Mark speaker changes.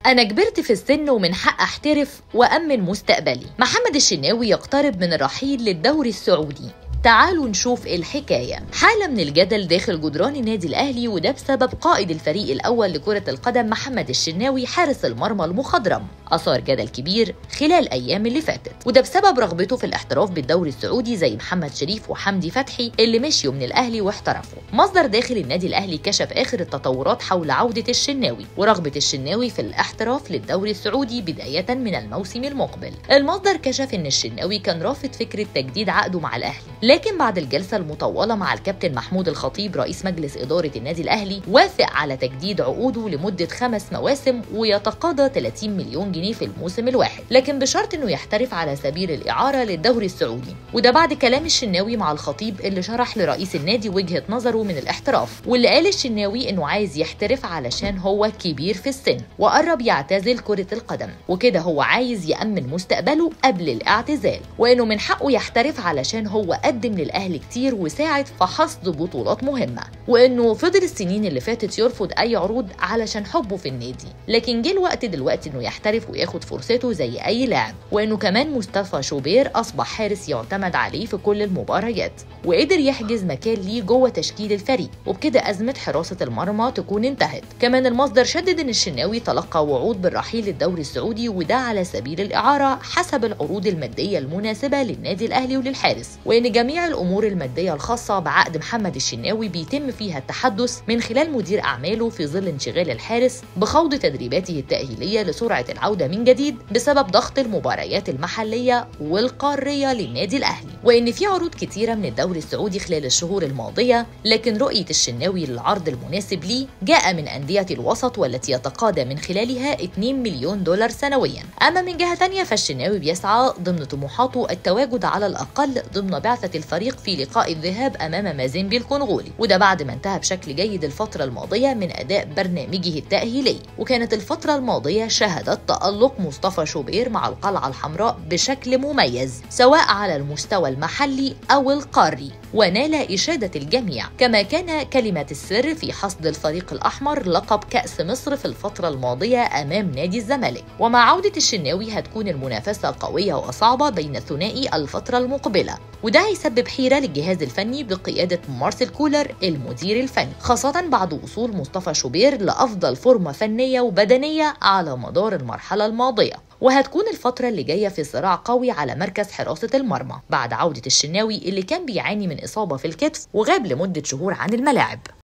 Speaker 1: أنا كبرت في السن ومن حق أحترف وأمن مستقبلي محمد الشناوي يقترب من الرحيل للدوري السعودي تعالوا نشوف إيه الحكاية حالة من الجدل داخل جدران النادي الأهلي وده بسبب قائد الفريق الأول لكرة القدم محمد الشناوي حارس المرمى المخضرم أثار جدل كبير خلال الأيام اللي فاتت وده بسبب رغبته في الاحتراف بالدوري السعودي زي محمد شريف وحمدي فتحي اللي مشيوا من الأهلي واحترفوا مصدر داخل النادي الأهلي كشف آخر التطورات حول عودة الشناوي ورغبة الشناوي في الاحتراف للدوري السعودي بداية من الموسم المقبل المصدر كشف إن الشناوي كان رافض فكرة تجديد عقده مع الأهلي لكن بعد الجلسة المطولة مع الكابتن محمود الخطيب رئيس مجلس إدارة النادي الأهلي وافق على تجديد عقوده لمدة خمس مواسم ويتقاضى 30 مليون جنيه في الموسم الواحد لكن بشرط انه يحترف على سبيل الاعاره للدوري السعودي وده بعد كلام الشناوي مع الخطيب اللي شرح لرئيس النادي وجهه نظره من الاحتراف واللي قال الشناوي انه عايز يحترف علشان هو كبير في السن وقرب يعتزل كره القدم وكده هو عايز يامن مستقبله قبل الاعتزال وانه من حقه يحترف علشان هو قدم للاهلي كتير وساعد في حصد بطولات مهمه وانه فضل السنين اللي فاتت يرفض اي عروض علشان حبه في النادي لكن جه الوقت دلوقتي انه يحترف وياخد فرصته زي اي لاعب وانه كمان مصطفى شوبير اصبح حارس يعتمد عليه في كل المباريات وقدر يحجز مكان ليه جوه تشكيل الفريق وبكده ازمه حراسه المرمى تكون انتهت كمان المصدر شدد ان الشناوي تلقى وعود بالرحيل للدوري السعودي وده على سبيل الاعاره حسب العروض الماديه المناسبه للنادي الاهلي وللحارس وان جميع الامور الماديه الخاصه بعقد محمد الشناوي بيتم فيها التحدث من خلال مدير اعماله في ظل انشغال الحارس بخوض تدريباته التاهيليه لسرعه العوده من جديد بسبب ضغط المباريات المحليه والقاريه للنادي الاهلي وان في عروض كتيره من الدوري السعودي خلال الشهور الماضيه لكن رؤيه الشناوي للعرض المناسب ليه جاء من انديه الوسط والتي يتقاضى من خلالها 2 مليون دولار سنويا اما من جهه ثانيه فالشناوي بيسعى ضمن طموحاته التواجد على الاقل ضمن بعثه الفريق في لقاء الذهاب امام مازيمبي الكونغولي وده بعد ما انتهى بشكل جيد الفتره الماضيه من اداء برنامجه التاهيلي وكانت الفتره الماضيه شهدت تالق مصطفى شوبير مع القلعه الحمراء بشكل مميز سواء على المستوى المحلي او القاري ونال إشادة الجميع كما كان كلمة السر في حصد الفريق الأحمر لقب كأس مصر في الفترة الماضية أمام نادي الزمالك ومع عودة الشناوي هتكون المنافسة قوية وصعبة بين الثنائي الفترة المقبلة وده هيسبب حيرة للجهاز الفني بقيادة مارسيل كولر المدير الفني خاصة بعد وصول مصطفى شوبير لأفضل فورمة فنية وبدنية على مدار المرحلة الماضية وهتكون الفترة اللي جاية في صراع قوي على مركز حراسة المرمى بعد عودة الشناوي اللي كان بيعاني من إصابة في الكتف وغاب لمدة شهور عن الملاعب